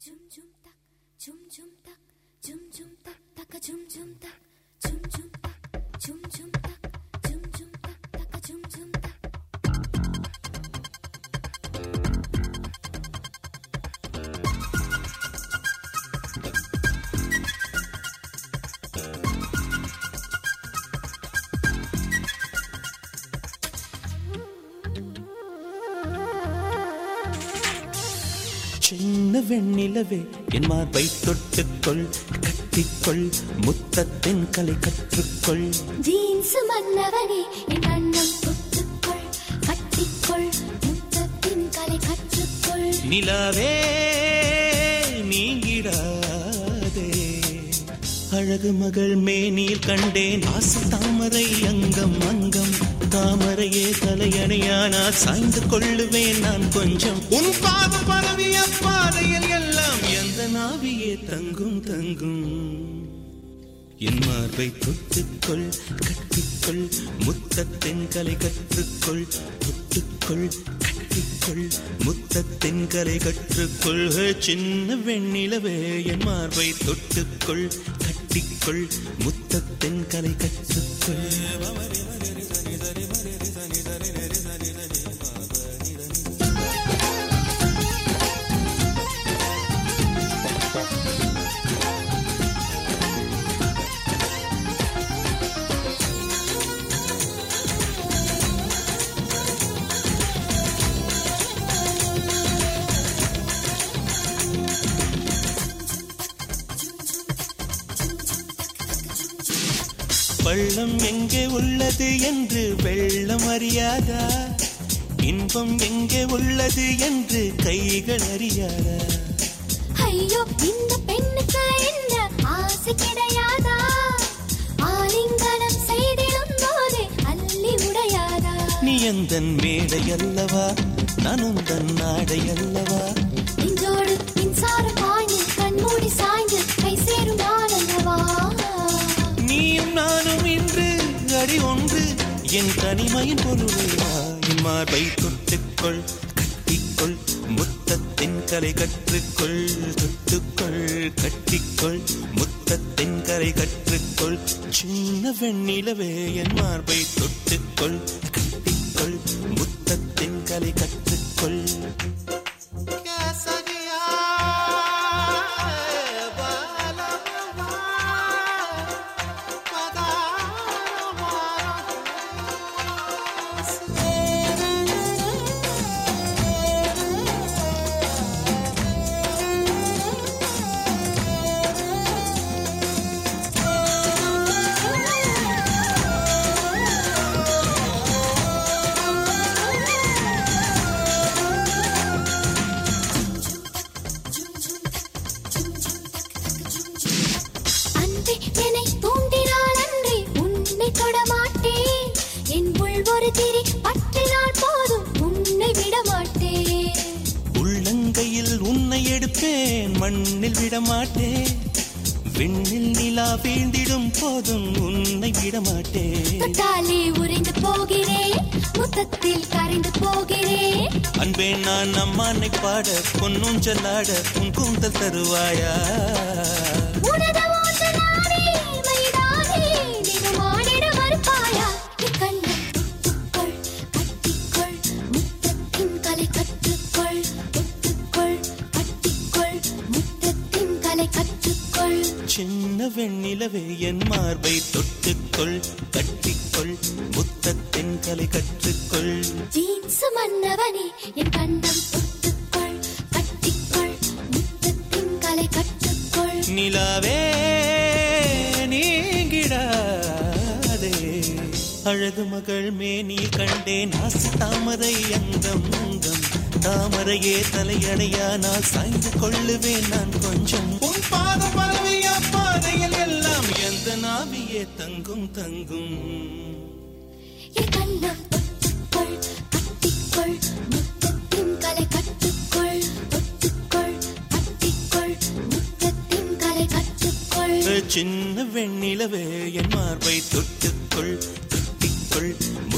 Zum zum tak, zum zum tak, zum zum tak, taka zum zum tak, zum zum tak, zum zum tak, zum zum tak, taka zum zum tak. சின்ன வெண்ணிலவே என் மார்பை தொட்டுக்கொள் கட்டிக்கொள் முத்தத்தின் கலை கற்றுக்கொள் jeans மன்னவனே என் அண்ணம் தொட்டுக்கொள் கட்டிக்கொள் முத்தத்தின் கலை கற்றுக்கொள் நிலாவே நீங்கிடாதே அழகு மகள் மேனியில் கண்டேன் ஆசை தாமரை அங்கம் அங்கம் தாமரையே தலையணையானா சாய்ந்து கொள்ளுவேன் நான் கொஞ்சம் உன் பாதம் பரவிய பாதையில் எல்லாம் எந்த நாவியே தங்கும் தங்கும் என் மார்பை தொட்டுக்கொள் கட்டிக்கொள் முத்தத்தின் கலை கற்றுக்கொள் தொட்டுக்கொள் கட்டிக்கொள் முத்தத்தின் கலை கற்றுக்கொள் ஹே, சின்ன வெண்ணிலவே என் மார்பை தொட்டுக்கொள் கட்டிக்கொள் முத்தத்தின் கலை கற்றுக்கொள் பள்ளம் எங்கே உள்ளது என்று வெள்ளம் அறியாதா இன்பம் எங்கே உள்ளது என்று கைகள் அறியாதா ஐயோ இந்த பெண்ணுக்கு என்ன ஆசை கிடையாதா ஆலிங்கனம் செய்திடும் போதே அள்ளி உடையாதா நீ எந்தன் மேடை அல்லவா நான் உந்தன் நாடை அல்லவா நெஞ்சோடு மின்சாரம் பாய்ந்து கண்மூடி சாய்ந்து கை சேரும் ஆனந்தவா நீயும் நானும் இன்று அடி ஒன்று என் தனிமையின் பொருளையா என் மார்பை தொட்டுக்கொள் கட்டிக்கொள் முத்தத்தின் கலை கற்றுக்கொள் தொட்டுக்கொள் கட்டிக்கொள் முத்தத்தின் கலை கற்றுக்கொள் சின்ன வெண்ணிலவே என் மார்பை தொட்டுக்கொள் கட்டிக்கொள் முத்தத்தின் கலை கற்றுக்கொள் அன்பே என்னை தூண்டினால் அன்றே உன்னை தொடமாட்டேன் என் உள் ஒரு திரி பற்றினால் போதும் உன்னை விட மாட்டேன் உள்ளங்கையில் உன்னை எடுப்பேன் மண்ணில் விடமாட்டேன் விண்ணில் நிலா வீழ்ந்திடும் போதும் உன்னை விடமாட்டேன் தொட்டாலே உறைந்து போகிறேன் முத்தத்தில் கரைந்து போகிறேன் அன்பே நான் அம்மானை பாட பொன்னும் சொல்லாட உன் கூந்தல் தருவாயா உனது ஓட்ட நானே மைதானே தினம் ஆடிட மறுப்பாயா என் கண்ணம் தொட்டுக்கொள் கட்டிக்கொள் முத்தத்தின் கலை கற்றுக்கொள் தொட்டுக்கொள் கட்டிக்கொள் முத்தத்தின் கலை கற்றுக்கொள் சின்ன வெண்ணிலவே என் மார்பை தொட்டுக்கொள் கட்டிக்கொள் முத்தத்தின் கலை கற்றுக்கொள் ஜீன்ஸ் மன்னவனே என் கண்ணம் தொட்டுக்கொள் கட்டிக்கொள் முத்தத்தின் கலை கற்றுக்கொள் நிலாவே நீங்கிடாதே அழகு மகள் மேனி கண்டேன் ஆசை தாமரை அங்கம் அங்கம் தாமரையே தலையணையானால் சாய்ந்து கொள்ளுவேன் நான் கொஞ்சம் உன் பாத பரவிய பாதையில் எல்லாம் எந்த நாவியே தங்கும் தங்கும் என் கண்ணம் தொட்டுக்கொள் கட்டிக்கொள் முத்தத்தின் கலை கற்றுக்கொள் தொட்டுக்கொள் கட்டிக்கொள் முத்தத்தின் கலை கற்றுக்கொள் சின்ன வெண்ணிலவே என் மார்பை தொட்டுக்கொள் தொட்டிக்கொள்